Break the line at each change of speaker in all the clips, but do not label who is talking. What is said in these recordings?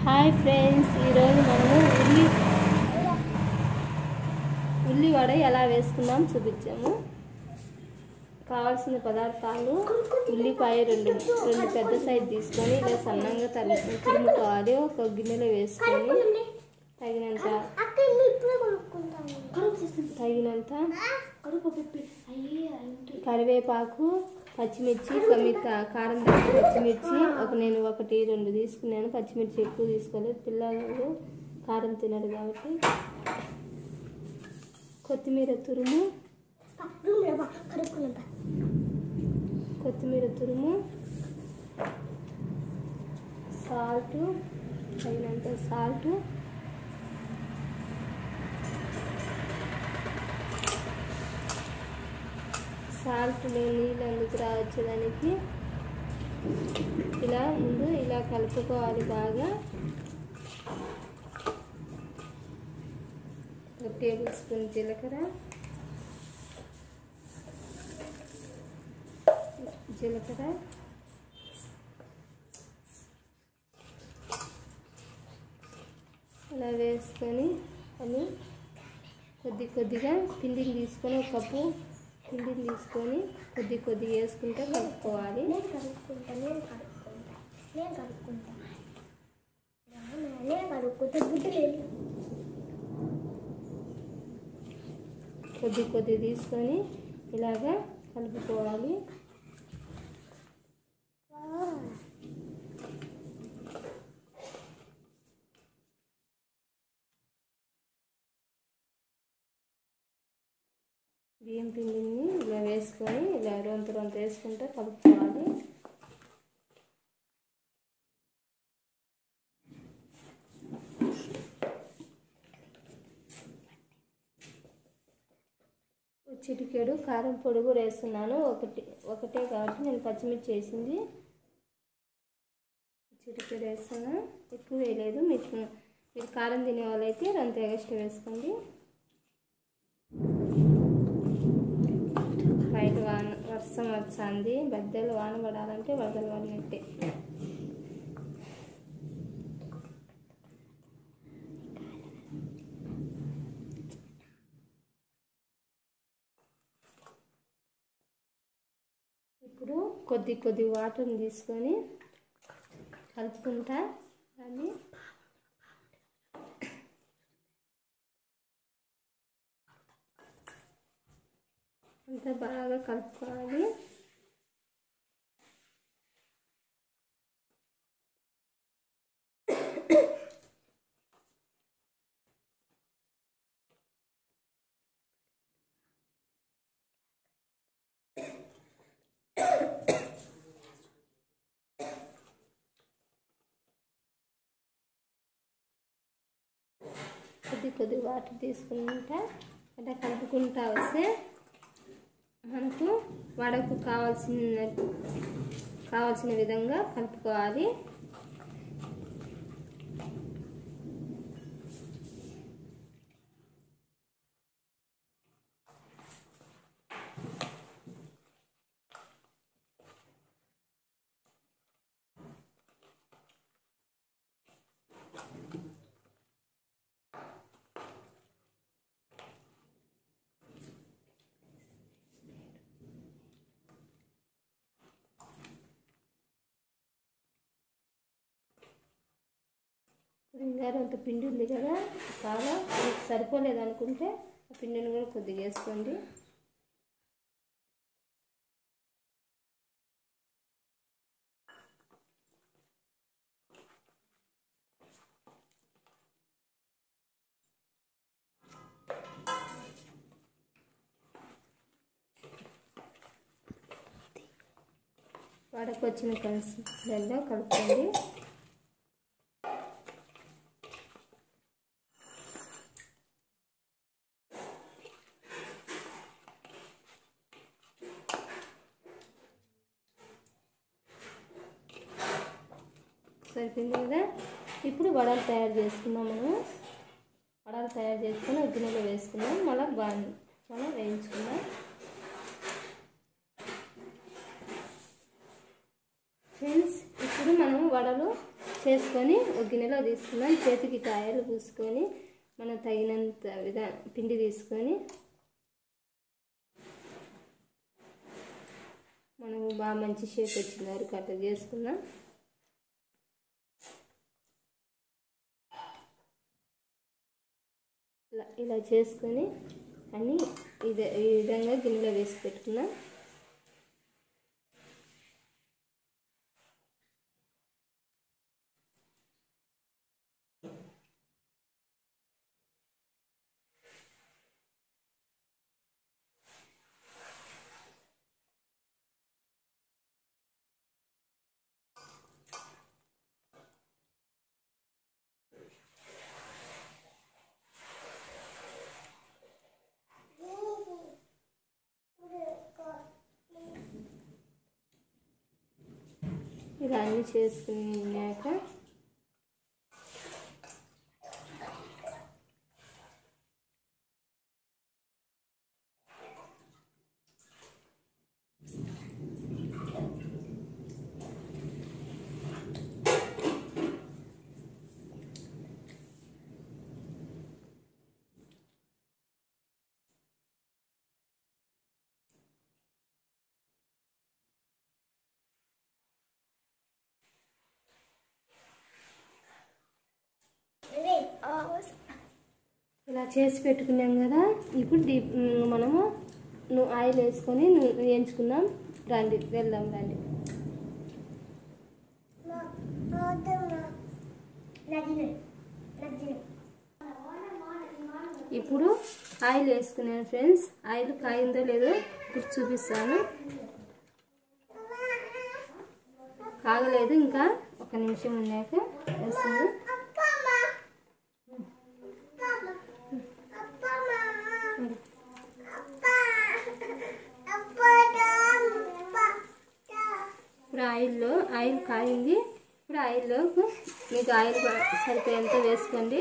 Hi friends ఈరోజు మనము ఉల్లి ఉల్లి వడ ఎలా వేసుకుందాం చూపించాము కావాల్సిన పదార్థాలు ఉల్లిపాయ రెండు రెండు పెద్ద సైజు తీసుకొని ఇలా సన్నంగా తరి తురుముకోవాలి ఒక గిన్నెలో వేసుకొని తగినంత
అక్క ఇప్పుడే కొనుక్కుంటాను కడుపు
తగినంత
కడుపు పిప్పి అయ్యే అంటే
కరివేపాకు పచ్చిమిర్చి కమిత కారం తక్కువ పచ్చిమిర్చి ఒక నేను ఒకటి రెండు తీసుకున్నాను పచ్చిమిర్చి ఎక్కువ తీసుకోలేదు పిల్లలు కారం తినరు కాబట్టి కొత్తిమీర తురుము
రూమ్ లో కడుక్కున్నా
కొత్తిమీర తురుము సాల్ట్ తగినంత సాల్ట్ సాల్ట్ నీళ్ళు అందుకు రావచ్చేదానికి ఇలా ముందు ఇలా కలుపుకోవాలి బాగా ఒక టేబుల్ స్పూన్ జీలకర్ర జీలకర్ర అలా వేసుకొని అని కొద్ది కొద్దిగా పిండిని తీసుకొని ఒక కప్పు పిండిని తీసుకొని కొద్ది కొద్దిగా వేసుకుంటే కలుపుకోవాలి
నేను కడుక్కుంటా నేను కడుక్కుంటా నేను కడుక్కుంటా నేను కడుక్కుంటా బుద్ధి లేదు
కొద్ది కొద్ది తీసుకొని ఇలాగా కలుపుకోవాలి బియ్యం పిండిని ఇలా వేసుకొని ఇలా రొంత రొంత వేసుకుంటే కలుపుకోవాలి చిటికెడు కారం పొడి కూడా వేస్తున్నాను ఒకటి ఒకటే కాబట్టి నేను పచ్చిమిర్చి వేసింది చిటికెడు వేస్తున్నా ఎక్కువ వేయలేదు మీకు మీరు కారం తినే వాళ్ళైతే అంత ఎగస్ట్రా వేసుకోండి బయట వాన వర్షం వచ్చింది బద్దలు వాన పడాలంటే వరదలు పడినట్టే ఇప్పుడు కొద్ది కొద్ది వాటర్ని తీసుకొని కలుపుకుంటా దాన్ని అంతా బాగా కలుపుకోవాలి కొద్ది కొద్ది వాటర్ తీసుకుంటా అట్లా కలుపుకుంటా వస్తే మనకు వడకు కావాల్సిన కావాల్సిన విధంగా కలుపుకోవాలి ఇంగారు అంత పిండి ఉంది కదా చాలా మీకు సరిపోలేదు అనుకుంటే ఆ పిండిని కూడా కొద్దిగా వేసుకోండి వడకు వచ్చిన కన్సిస్టెంట్లో కలుపుకోండి సరిపోయింది కదా ఇప్పుడు వడలు తయారు చేసుకుందాం మనం వడలు తయారు చేసుకుని ఒక గిన్నెలో వేసుకుందాం మళ్ళీ బాగా మనం వేయించుకుందాం ఫ్రెండ్స్ ఇప్పుడు మనం వడలు చేసుకొని ఒక గిన్నెలో తీసుకున్నాం చేతికి కాయలు పూసుకొని మనం తగినంత విధా పిండి తీసుకొని మనము బాగా మంచి షేప్ వచ్చిన వరకు అట్లా చేసుకుందాం ఇలా ఇలా చేసుకొని అన్నీ ఇదే ఈ విధంగా గిన్నెలో వేసి పెట్టుకున్నాం ఇలా అన్నీ చేసుకున్నాక ఇలా చేసి పెట్టుకున్నాం కదా ఇప్పుడు డీప్ మనము నువ్వు ఆయిల్ వేసుకొని ను- వేయించుకుందాం రండి వెళ్దాం రండి ఇప్పుడు ఆయిల్ వేసుకున్నాను ఫ్రెండ్స్ ఆయిల్ కాయిందో లేదో ఇప్పుడు చూపిస్తాను కాగలేదు ఇంకా ఒక నిమిషం ఉన్నాక వస్తుంది ఇప్పుడు ఆయిల్లో ఆయిల్ కాగింది ఇప్పుడు ఆయిల్లో మీకు ఆయిల్ సరిపోయేంత వేసుకోండి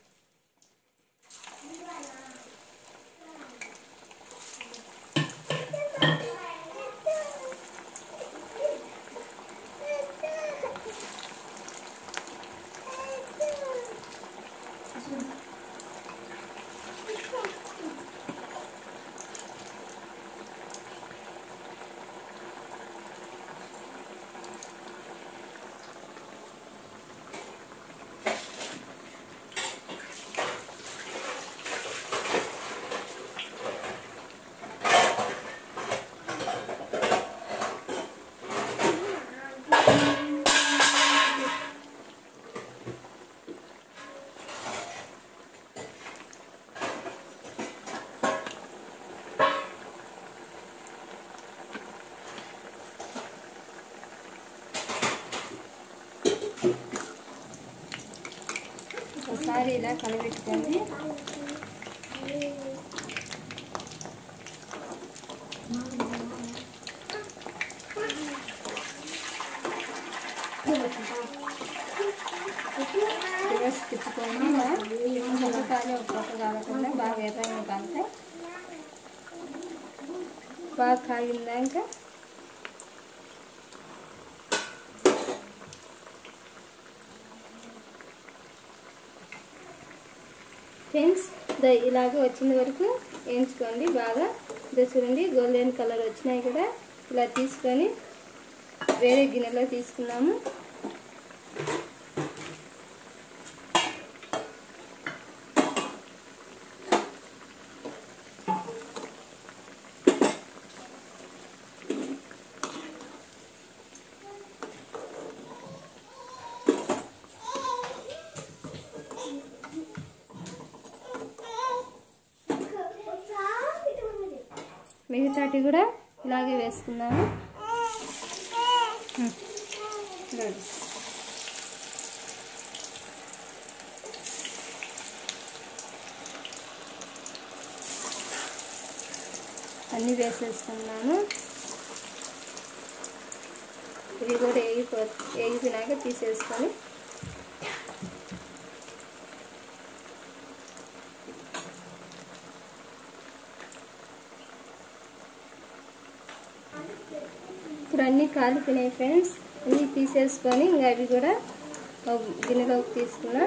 ఒకసారి ఇలా కలబెట్టుకోండి రివర్స్ తిప్పుకోండి ఒక కాలి ఒక పక్క కాలకుండా బాగా ఎర్రగా కాలితే బాగా కాగిందాక ఫ్రెండ్స్ ద ఇలాగ వచ్చిన వరకు వేయించుకోండి బాగా ఇదో చూడండి గోల్డెన్ కలర్ వచ్చినాయి కూడా ఇలా తీసుకొని వేరే గిన్నెలో తీసుకున్నాము మిగతాటి కూడా ఇలాగే వేసుకుందాము హ్మ్. లేదు. అన్నీ వేసేసుకున్నాను ఇది కూడా వేగిపో వేగిపోయినాక తీసేసుకొని ఇప్పుడు అన్నీ కాలిపోయినాయి ఫ్రెండ్స్ అన్నీ తీసేసుకొని ఇంకా అవి కూడా ఒక గిన్నెలోకి తీసుకున్నా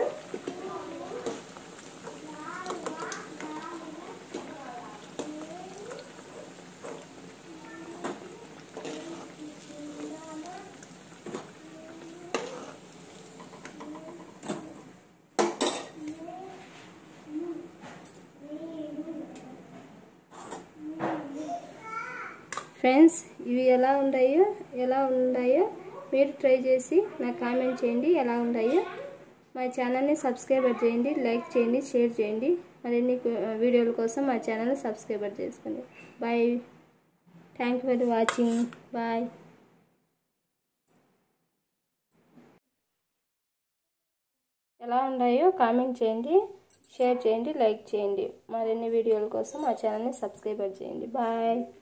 ఫ్రెండ్స్ ఇవి ఎలా ఉన్నాయో ఎలా ఉన్నాయో మీరు ట్రై చేసి నాకు కామెంట్ చేయండి ఎలా ఉన్నాయో మా ఛానల్ని సబ్స్క్రైబర్ చేయండి లైక్ చేయండి షేర్ చేయండి మరిన్ని వీడియోల కోసం మా ఛానల్ని సబ్స్క్రైబర్ చేసుకోండి bye thank you for watching bye ఎలా ఉన్నాయో కామెంట్ చేయండి షేర్ చేయండి లైక్ చేయండి మరిన్ని వీడియోల కోసం మా ఛానల్ని సబ్స్క్రైబర్ చేయండి బాయ్